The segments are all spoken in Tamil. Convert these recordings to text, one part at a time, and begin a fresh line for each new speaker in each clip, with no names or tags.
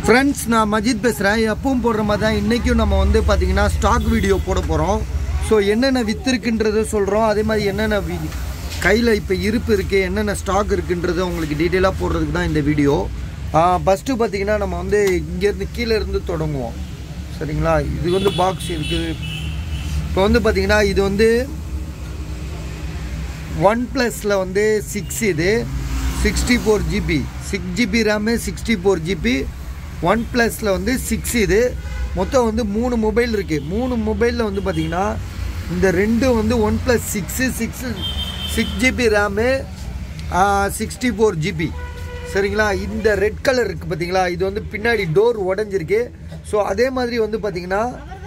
ஃப்ரெண்ட்ஸ் நான் மஜித் பேசுகிறேன் எப்பவும் போடுற மாதிரி தான் இன்றைக்கும் நம்ம வந்து பார்த்திங்கன்னா ஸ்டாக் வீடியோ போட போகிறோம் ஸோ என்னென்ன விற்றுருக்குன்றதை சொல்கிறோம் அதே மாதிரி என்னென்ன வி கையில் இப்போ இருப்பு இருக்குது என்னென்ன ஸ்டாக் இருக்குன்றது உங்களுக்கு டீட்டெயிலாக போடுறதுக்கு தான் இந்த வீடியோ ஃபஸ்ட்டு பார்த்திங்கன்னா நம்ம வந்து இங்கேருந்து கீழே இருந்து தொடங்குவோம் சரிங்களா இது வந்து பாக்ஸ் இருக்குது இப்போ வந்து பார்த்திங்கன்னா இது வந்து ஒன் ப்ளஸில் வந்து சிக்ஸ் இது sixty four GB six GB RAM sixty four GB one ப்ளஸில் வந்து சிக்ஸ் இது மொத்தம் வந்து மூணு மொபைல் இருக்குது மூணு மொபைலில் வந்து பார்த்திங்கன்னா இந்த ரெண்டும் வந்து OnePlus six six six GB RAM sixty four GB சரிங்களா இந்த ரெட் கலர் இருக்குது பார்த்தீங்களா இது வந்து பின்னாடி டோர் உடஞ்சிருக்கு ஸோ அதே மாதிரி வந்து பார்த்திங்கன்னா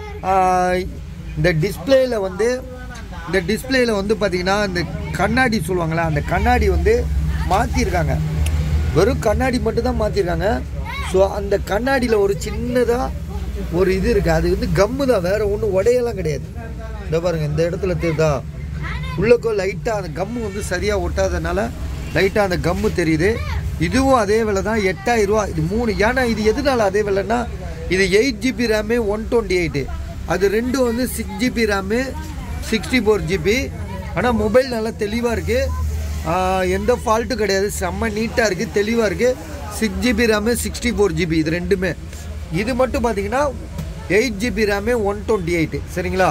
இந்த டிஸ்பிளேயில் வந்து இந்த டிஸ்பிளேயில் வந்து பார்த்திங்கன்னா இந்த கண்ணாடி சொல்லுவாங்களே அந்த கண்ணாடி வந்து மாற்றிருக்காங்க வெறும் கண்ணாடி மட்டும் தான் மாற்றிருக்காங்க ஸோ அந்த கண்ணாடியில் ஒரு சின்னதாக ஒரு இது இருக்குது அது வந்து கம்மு தான் வேறு ஒன்றும் உடையெல்லாம் கிடையாது இந்த பாருங்கள் இந்த இடத்துல தெரியுதா உள்ளக்கோ லைட்டாக அந்த கம்மு வந்து சரியாக ஒட்டாதனால லைட்டாக அந்த கம்மு தெரியுது இதுவும் அதே விலை தான் எட்டாயிரம் ரூபா இது மூணு ஏன்னா இது எதனால அதே விலைன்னா இது eight GB RAM one twenty eight அது ரெண்டும் வந்து six GB RAM sixty four GB ஆனால் மொபைல் நல்லா தெளிவாக இருக்குது எந்த ஃபால்ட்டும் கிடையாது செம்ம நீட்டாக இருக்குது தெளிவாக இருக்குது six GB RAM sixty four GB இது ரெண்டுமே இது மட்டும் பார்த்தீங்கன்னா eight GB RAM one twenty eight சரிங்களா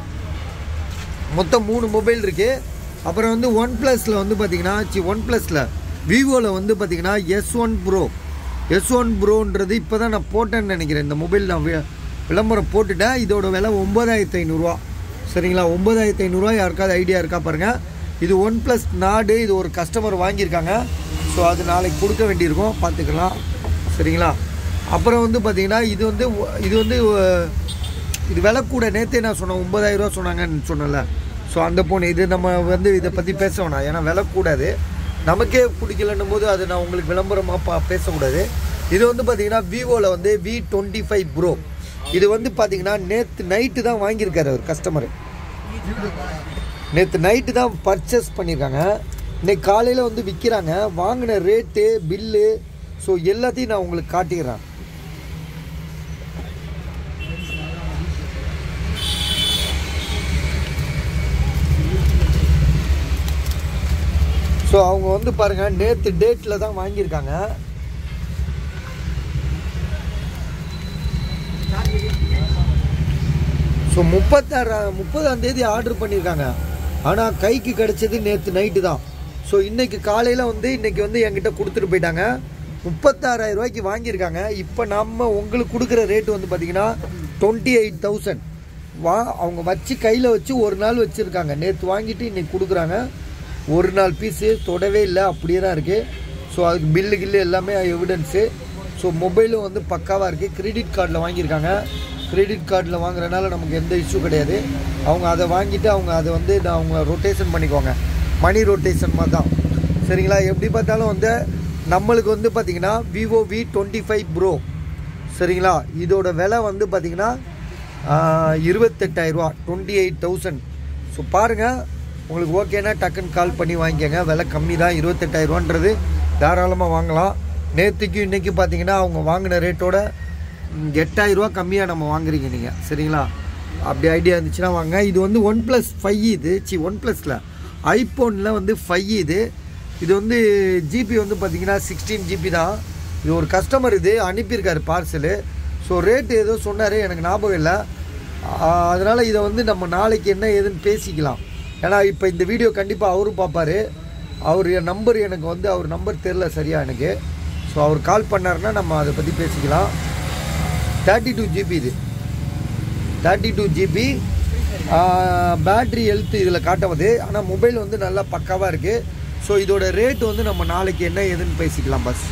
மொத்தம் மூணு மொபைல் இருக்குது அப்புறம் வந்து ஒன் ப்ளஸில் வந்து பார்த்தீங்கன்னா சி ஒன் ப்ளஸில் விவோவில் வந்து பார்த்தீங்கன்னா S one pro S one ப்ரோன்றது இப்போ தான் நான் போட்டேன்னு நினைக்கிறேன் இந்த மொபைல் நான் வி- விளம்பரம் போட்டுட்டேன் இதோட விலை ஒம்பதாயிரத்து ஐநூறுரூவா சரிங்களா ஒம்பதாயிரத்து ஐநூறுரூவா யாருக்காவது ஐடியா இருக்கா பாருங்கள் இது ஒன் ப்ளஸ் நாடு இது ஒரு கஸ்டமர் வாங்கியிருக்காங்க ஸோ அது நாளைக்கு கொடுக்க வேண்டியிருக்கும் பார்த்துக்கலாம் சரிங்களா அப்புறம் வந்து பார்த்தீங்கன்னா இது வந்து ஒ- இது வந்து அஹ், இது விலை கூட நேற்றே நான் சொன்னேன் ஒம்பதாயிரம் ரூபா சொன்னாங்கன்னு சொன்னேன்ல ஸோ அந்த போன் இது நம்ம வந்து இதை பற்றி பேச வேணாம் ஏன்னா விலை கூடாது நமக்கே பிடிக்கலன்னும் போது அது நான் உங்களுக்கு விளம்பரமாக பா பேசக்கூடாது இது வந்து பார்த்தீங்கன்னா விவோவில் வந்து வி டுவெண்ட்டி ஃபைவ் ப்ரோ இது வந்து பார்த்தீங்கன்னா நேற்று நைட்டு தான் வாங்கியிருக்காரு அவர் கஸ்டமர் நேற்று நைட்டு தான் பர்ச்சேஸ் பண்ணியிருக்காங்க இன்னைக்கு காலையில் வந்து விற்கிறாங்க வாங்கின ரேட்டு பில்லு ஸோ எல்லாத்தையும் நான் உங்களுக்கு காட்டிக்கிறேன் ஸோ அவங்க வந்து பாருங்கள் நேற்று டேட்டில் தான் வாங்கியிருக்காங்க ஸோ முப்பத்தாறு முப்பதாம் தேதி ஆர்டர் பண்ணியிருக்காங்க ஆனால் கைக்கு கிடைச்சது நேற்று நைட்டு தான் ஸோ இன்னைக்கு காலையில் வந்து இன்னைக்கு வந்து என்கிட்ட கொடுத்துட்டு போயிட்டாங்க முப்பத்தாறாயிரம் ரூபாய்க்கு வாங்கியிருக்காங்க இப்போ நம்ம உங்களுக்கு கொடுக்குற ரேட் வந்து பார்த்தீங்கன்னா டுவெண்ட்டி எயிட் தௌசண்ட் வா அவங்க வச்சு கையில் வச்சு ஒரு நாள் வச்சுருக்காங்க நேற்று வாங்கிட்டு இன்னைக்கு கொடுக்குறாங்க ஒரு நாள் பீஸு தொடவே இல்லை அப்படியே தான் இருக்குது ஸோ அதுக்கு பில்லு கில்லு எல்லாமே எவிடன்ஸு ஸோ மொபைலும் வந்து பக்காவாக இருக்குது கிரெடிட் கார்டில் வாங்கியிருக்காங்க கிரெடிட் கார்டில் வாங்குறதுனால நமக்கு எந்த இஷ்யூ கிடையாது அவங்க அதை வாங்கிட்டு அவங்க அதை வந்து நான் அவங்க ரொட்டேஷன் பண்ணிக்குவாங்க மணி ரொட்டேஷன் மாதிரி தான் சரிங்களா எப்படி பார்த்தாலும் வந்து நம்மளுக்கு வந்து பார்த்திங்கன்னா Vivo V twenty five pro சரிங்களா இதோட விலை வந்து பார்த்திங்கன்னா இருபத்தெட்டாயிரரூவா டுவெண்ட்டி எயிட் தௌசண்ட் ஸோ பாருங்கள் உங்களுக்கு ஓகேனா டக்குன்னு கால் பண்ணி வாங்கிக்கோங்க விலை கம்மி தான் இருபத்தெட்டாயிரரூவான்றது தாராளமாக வாங்கலாம் நேற்றுக்கும் இன்றைக்கி பார்த்தீங்கன்னா அவங்க வாங்கின ரேட்டோட ம், எட்டாயிரரூவா கம்மியாக நம்ம வாங்குறீங்க நீங்கள் சரிங்களா அப்படி ஐடியா இருந்துச்சுன்னா வாங்க இது வந்து ஒன் ப்ளஸ் ஃபைவ் இது சி ஒன் ப்ளஸில் ஐஃபோனில் வந்து ஃபைவ் இது இது வந்து ஜிபி வந்து பார்த்தீங்கன்னா சிக்ஸ்டீன் ஜிபி தான் இது ஒரு கஸ்டமர் இது அனுப்பியிருக்காரு பார்சலு ஸோ ரேட்டு ஏதோ சொன்னார் எனக்கு ஞாபகம் இல்லை அதனால் இதை வந்து நம்ம நாளைக்கு என்ன ஏதுன்னு பேசிக்கலாம் ஏன்னா இப்போ இந்த வீடியோ கண்டிப்பாக அவரும் பார்ப்பாரு அவர் நம்பர் எனக்கு வந்து அவர் நம்பர் தெரில சரியா எனக்கு ஸோ அவர் கால் பண்ணாருன்னா நம்ம அதை பற்றி பேசிக்கலாம் தேர்ட்டி டூ ஜிபி இது thirty two GB battery health இதில் காட்டுவது ஆனால் மொபைல் வந்து நல்லா பக்காவாக இருக்குது ஸோ இதோட ரேட் வந்து நம்ம நாளைக்கு என்ன ஏதுன்னு பேசிக்கலாம் பஸ்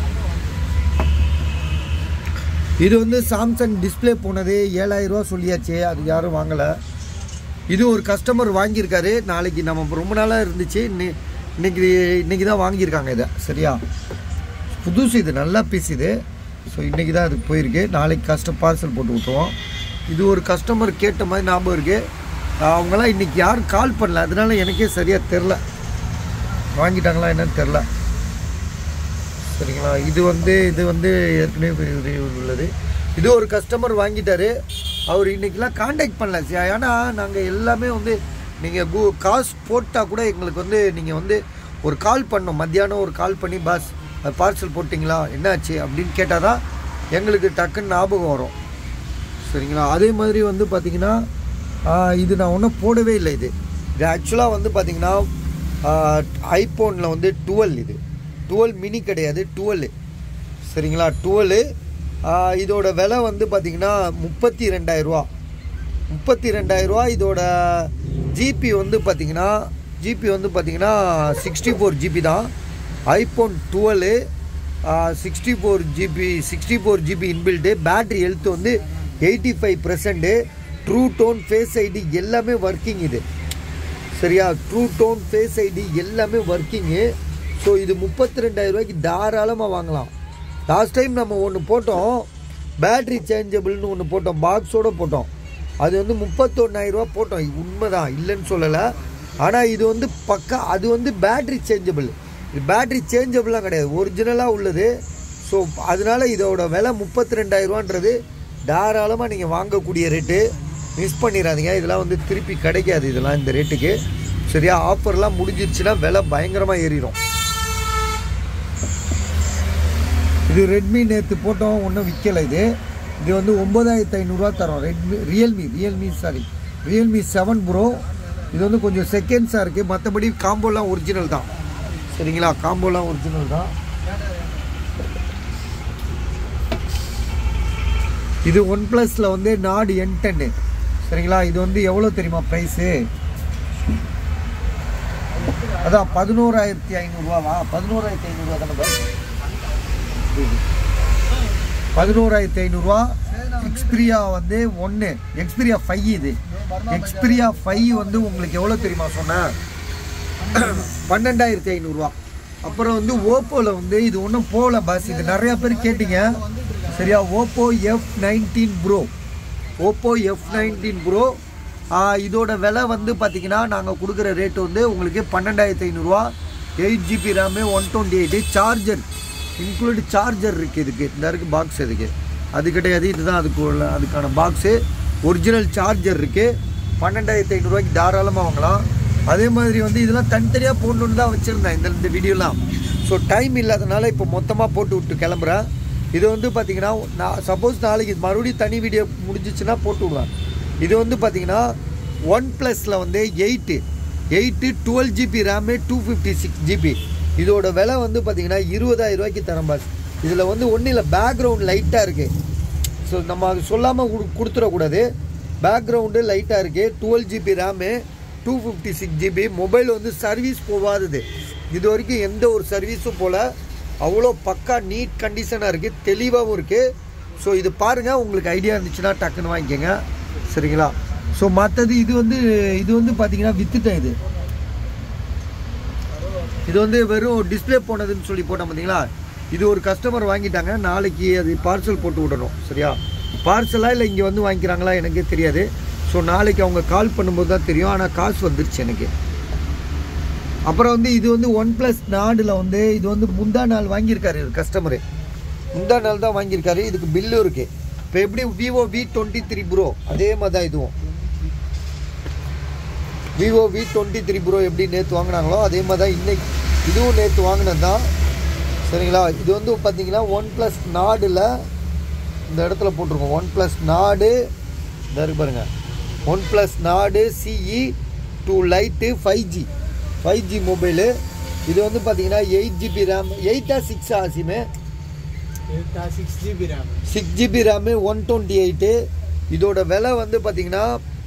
இது வந்து சாம்சங் டிஸ்ப்ளே போனது ஏழாயிரம் ரூபா சொல்லியாச்சு அது யாரும் வாங்கலை இது ஒரு கஸ்டமர் வாங்கியிருக்காரு நாளைக்கு நம்ம ரொம்ப நாளாக இருந்துச்சு இன்னி- இன்னைக்கு இன்னைக்கு தான் வாங்கியிருக்காங்க இதை சரியா புதுசு இது நல்லா பீஸ் இது ஸோ இன்றைக்கி தான் அதுக்கு போயிருக்கு நாளைக்கு கஸ்டம் பார்சல் போட்டு விட்டுருவோம் இது ஒரு கஸ்டமர் கேட்ட மாதிரி ஞாபகம் இருக்குது அவங்களாம் இன்றைக்கி யாரும் கால் பண்ணல அதனால எனக்கே சரியாக தெரில வாங்கிட்டாங்களா என்னன்னு தெரில சரிங்களா இது வந்து இது வந்து ஏற்கனவே review உள்ளது இது ஒரு கஸ்டமர் வாங்கிட்டாரு அவர் இன்னைக்கெல்லாம் காண்டாக்ட் பண்ணல சரி, ஏன்னா நாங்கள் எல்லாமே வந்து நீங்கள் கூ காசு போட்டால் கூட எங்களுக்கு வந்து நீங்கள் வந்து ஒரு கால் பண்ணோம் மத்தியானம் ஒரு கால் பண்ணி பாஸ் பார்சல் போட்டிங்களா என்னாச்சு அப்படின்னு கேட்டால் தான் எங்களுக்கு டக்குன்னு ஞாபகம் வரும் சரிங்களா அதே மாதிரி வந்து பார்த்தீங்கன்னா ஆஹ், இது நான் ஒன்றும் போடவே இல்லை இது இது ஆக்சுவலாக வந்து பார்த்தீங்கன்னா ஐஃபோனில் வந்து டுவெல் இது டுவெல் மினி கிடையாது டுவெல் சரிங்களா டுவெல் இதோட விலை வந்து பார்த்தீங்கன்னா முப்பத்தி ரெண்டாயிரரூவா முப்பத்தி ரெண்டாயிரரூவா இதோட ஜிபி வந்து பார்த்தீங்கன்னா ஜிபி வந்து பார்த்தீங்கன்னா சிக்ஸ்டி ஃபோர் ஜிபி தான் iPhone twelve sixty four GB sixty four GB inbuilt battery health வந்து eighty five percent true tone face ID எல்லாமே ஒர்க்கிங் இது சரியா ட்ரூ டோன் ஃபேஸ் ஐடி எல்லாமே ஒர்க்கிங்கு ஸோ இது முப்பத்தி ரெண்டாயிரம் ரூபாய்க்கு தாராளமாக வாங்கலாம் லாஸ்ட் டைம் நம்ம ஒன்று போட்டோம் பேட்ரி சேஞ்சபிள்னு ஒன்று போட்டோம் பாக்ஸோடு போட்டோம் அது வந்து முப்பத்தொன்னாயிரரூவா போட்டோம் இது உண்மைதான் இல்லைன்னு சொல்லலை ஆனால் இது வந்து பக்கா அது வந்து பேட்ரி சேஞ்சபிள் இது பேட்ரி சேஞ்சபிளாக கிடையாது ஒரிஜினலாக உள்ளது ஸோ அதனால இதோட விலை முப்பத்தி ரெண்டாயிரரூவான்றது தாராளமாக நீங்கள் வாங்கக்கூடிய ரேட்டு மிஸ் பண்ணிடாதீங்க இதெல்லாம் வந்து திருப்பி கிடைக்காது இதெல்லாம் இந்த ரேட்டுக்கு சரியா ஆஃபர்லாம் முடிஞ்சிருச்சுன்னா விலை பயங்கரமாக ஏறிடும் இது ரெட்மி நேற்று போட்டோம் ஒன்றும் விற்கலை இது இது வந்து ஒம்பதாயிரத்து ஐநூறுரூவா தரோம் Redmi Realme Realme sorry Realme seven pro இது வந்து கொஞ்சம் செகண்ட்ஸாக இருக்குது மற்றபடி காம்போலாம் ஒரிஜினல் தான் சரிங்களா காம்போலாம் ஒரிஜினல் தான் இது ஒன் ப்ளஸில் வந்து நாடு என் டென்னு சரிங்களா இது வந்து எவ்வளோ தெரியுமா ப்ரைஸு அதான் பதினோராயிரத்தி ஐநூறுரூவாவா பதினோராயிரத்தி ஐநூறுரூவா தானே பாஸ்? பதினோராயிரத்தி ஐநூறுரூவா எக்ஸ்பிரியா வந்து ஒன்று எக்ஸ்பிரியா ஃபைவ் இது எக்ஸ்பிரியா ஃபைவ் வந்து உங்களுக்கு எவ்வளோ தெரியுமா சொன்னேன் பன்னெண்டாயிரத்தி ஐநூறுரூவா அப்புறம் வந்து ஓப்போவில் வந்து இது ஒன்றும் போகல பாஸ் இது நிறையா பேர் கேட்டிங்க சரியா Oppo F nineteen pro Oppo F nineteen pro இதோட விலை வந்து பார்த்தீங்கன்னா நாங்கள் கொடுக்குற ரேட்டு வந்து உங்களுக்கு பன்னெண்டாயிரத்தி ஐநூறுரூவா eight GB RAM one twenty eight charger include charger இருக்குது இதுக்கு இந்த இருக்கு பாக்ஸ் இதுக்கு அது கிடையாது இதுதான் அதுக்கு உள்ள அதுக்கான பாக்ஸு ஒரிஜினல் சார்ஜர் இருக்குது பன்னெண்டாயிரத்தி ஐநூறுரூவாய்க்கு தாராளமாக வாங்கலாம் அதே மாதிரி வந்து இதெல்லாம் தனித்தனியாக போடணுன்னு தான் வச்சுருந்தேன் இந்த இந்த வீடியோலாம் ஸோ டைம் இல்லாதனால இப்போ மொத்தமாக போட்டு விட்டு கிளம்புறேன் இது வந்து பார்த்தீங்கன்னா நான் சப்போஸ் நாளைக்கு மறுபடியும் தனி வீடியோ முடிஞ்சிச்சுன்னா போட்டு விடுவேன் இது வந்து பார்த்தீங்கன்னா ஒன் ப்ளஸில் வந்து eight eight twelve GB RAM two fifty six GB இதோட விலை வந்து பார்த்தீங்கன்னா இருபதாயிரம் ரூபாய்க்கு தரேன் பாஸ் இதில் வந்து ஒன்றும் இல்லை பேக்ரவுண்ட் லைட்டாக இருக்குது ஸோ நம்ம அது சொல்லாமல் கொடு கொடுத்துடக்கூடாது பேக்ரவுண்டு லைட்டாக இருக்குது twelve GB RAM two fifty six GB mobile வந்து சர்வீஸ் போகாதது இது வரைக்கும் எந்த ஒரு சர்வீஸும் போல் அவ்வளோ பக்கா நீட் கண்டிஷனாக இருக்குது தெளிவாகவும் இருக்குது ஸோ இது பாருங்கள் உங்களுக்கு ஐடியா இருந்துச்சுன்னா டக்குன்னு வாங்கிக்கோங்க சரிங்களா ஸோ மற்றது இது வந்து இது வந்து பார்த்தீங்கன்னா வித்துட்டேன் இது இது வந்து வெறும் டிஸ்ப்ளே போனதுன்னு சொல்லி போட்டோம் பார்த்தீங்களா இது ஒரு கஸ்டமர் வாங்கிட்டாங்க நாளைக்கு அது பார்சல் போட்டு விடணும் சரியா பார்சலாக இல்லை இங்கே வந்து வாங்கிக்கிறாங்களா எனக்கே தெரியாது ஸோ நாளைக்கு அவங்க கால் பண்ணும்போது தான் தெரியும் ஆனால் காசு வந்துருச்சு எனக்கு அப்புறம் வந்து இது வந்து ஒன் ப்ளஸ் நாடில் வந்து இது வந்து முந்தா நாள் வாங்கியிருக்காரு கஸ்டமரு முந்தா நாள் தான் வாங்கியிருக்காரு இதுக்கு பில்லு இருக்கு இப்போ எப்படி Vivo V twenty three pro அதே மாதிரி தான் இதுவும் Vivo V twenty three pro எப்படி நேற்று வாங்கினாங்களோ அதே மாதிரி தான் இன்னைக்கு இதுவும் நேற்று வாங்கினது தான் சரிங்களா இது வந்து பார்த்தீங்கன்னா ஒன் ப்ளஸ் நாடில் இந்த இடத்துல போட்டிருக்கோம் ஒன் ப்ளஸ் நாடு இந்த இருக்கு பாருங்க OnePlus Nord CE two lite five G five G mobile இது வந்து பார்த்தீங்கன்னா எயிட் ஜிபி ரேம் எயிட்டா சிக்ஸ் ஆசிமே
six GB RAM
six GB RAM one twenty eight இதோட விலை வந்து பார்த்தீங்கன்னா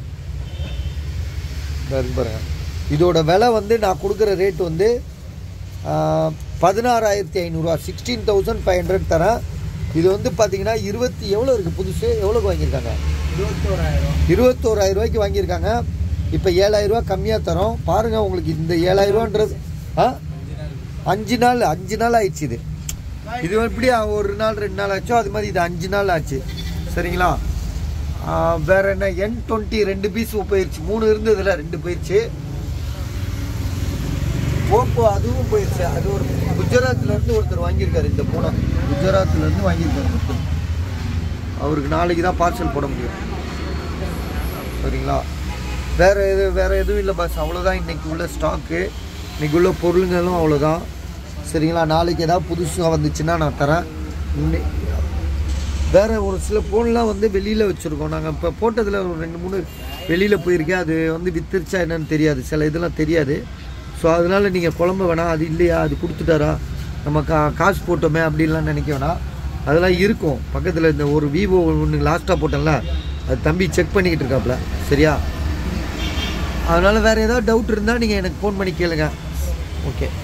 இதோ இருக்கு பாருங்க இதோட விலை வந்து நான் கொடுக்குற ரேட் வந்து பதினாறாயிரத்தி ஐநூறுரூவா சிக்ஸ்டீன் தௌசண்ட் ஃபைவ் ஹண்ட்ரட் தரேன் இது வந்து பார்த்தீங்கன்னா இருபத்தி எவ்வளோ இருக்குது புதுசு எவ்வளோக்கு வாங்கியிருக்காங்க
இருபத்தோராயிரம்
இருபத்தோராயிரம் ரூபாய்க்கு வாங்கியிருக்காங்க இப்போ ஏழாயிரரூவா கம்மியாக தரோம் பாருங்கள் உங்களுக்கு இந்த ஏழாயிரரூவான்றது ஆ அஞ்சு நாள் அஞ்சு நாள் ஆயிடுச்சு இது இது எப்படி ஒரு நாள் ரெண்டு நாள் ஆச்சோ அது மாதிரி இது அஞ்சு நாள் ஆச்சு சரிங்களா ஆ, வேற என்ன என் டுவெண்ட்டி ரெண்டு பீஸ் போயிடுச்சு மூணு இருந்ததுல ரெண்டு போயிடுச்சு ஓப்போ அதுவும் போயிடுச்சு அது ஒரு குஜராத்லேருந்து ஒருத்தர் வாங்கியிருக்காரு இந்த பூனை குஜராத்லேருந்து வாங்கியிருக்காரு ஒருத்தர். அவருக்கு நாளைக்கு தான் பார்சல் போட முடியும் சரிங்களா வேறு எது வேறு எதுவும் இல்லை பஸ் அவ்வளோதான் இன்றைக்கி உள்ள ஸ்டாக்கு இன்றைக்கி உள்ள பொருளுங்களும் அவ்வளோதான் சரிங்களா நாளைக்கு ஏதாவது புதுசாக வந்துச்சுன்னா நான் தரேன் இன்னை- வேறு ஒரு சில ஃபோன்லாம் வந்து வெளியில் வச்சுருக்கோம் நாங்கள் இப்போ போட்டதில் ஒரு ரெண்டு மூணு வெளியில் போயிருக்கேன் அது வந்து வித்துருச்சா என்னன்னு தெரியாது சில இதெல்லாம் தெரியாது ஸோ அதனால் நீங்கள் குழம்ப வேணாம் அது இல்லையா அது கொடுத்துட்டாரா நம்ம கா காசு போட்டோமே அப்படின்லாம் நினைக்க வேணாம் அதெல்லாம் இருக்கும் பக்கத்தில் இந்த ஒரு விவோ ஒன்று லாஸ்ட்டாக போட்டேன்ல அது தம்பி செக் பண்ணிக்கிட்டு இருக்காப்புல சரியா அதனால் வேறு ஏதாவது டவுட் இருந்தால் நீங்கள் எனக்கு ஃபோன் பண்ணி கேளுங்க ஓகே